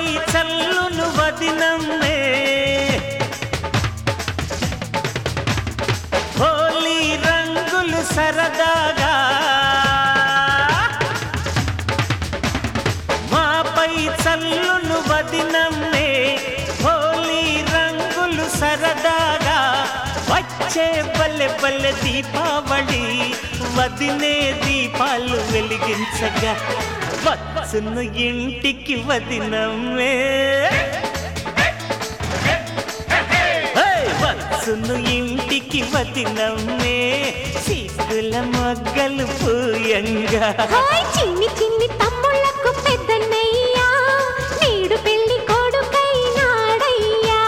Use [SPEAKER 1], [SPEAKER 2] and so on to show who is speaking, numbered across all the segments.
[SPEAKER 1] చల్లును వదినమ్మే హోలీ రంగులు సరదాగా మాపై చల్లును వదినమ్మే హోలీ రంగులు సరదాగా వచ్చే పల్లె పల్లె దీపావళి వదినే దీపాలు వెలిగించగా వచ్చును ఇంటికి వదినమ్మే హే! వచ్చును ఇంటికి వదినమ్మే సిగ్గుల మొగ్గలు పూయంగా
[SPEAKER 2] హాయ్ చిన్ని చిన్ని తమ్ముళ్ళకు పెద్దన్నయ్యా నేడు పెళ్లి కొడుకైనాడయ్యా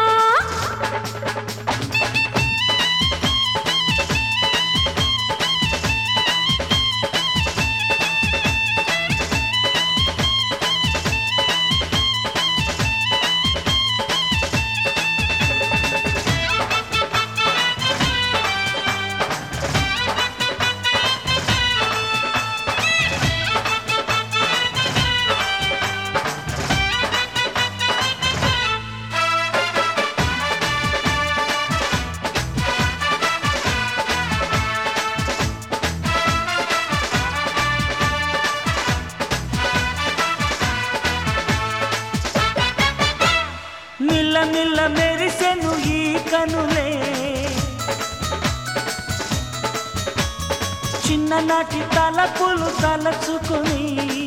[SPEAKER 1] నిల్ల నిల్ల మెరిసెను ఈ కనులే చిన్ననాటి తలపులు తలచుకొని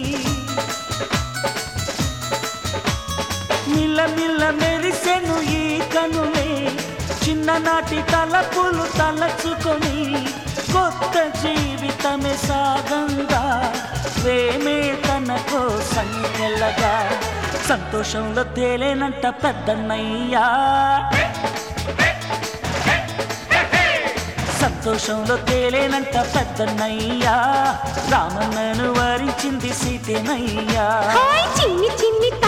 [SPEAKER 1] నిల్ల నిల్ల మెరిసెను ఈ కనులే చిన్ననాటి తలపులు తలచుకొని కొత్త జీవితమే సాగంగా ప్రేమే తన కోసం వెళ్ళగా సంతోషంలో తేలేనంట పెద్దన్నయ్యా సంతోషంలో తేలేనంట పెద్దన్నయ్యా రామన్నను వరించింది సీతేనయ్యా
[SPEAKER 2] హాయ్ చిన్ని చిన్ని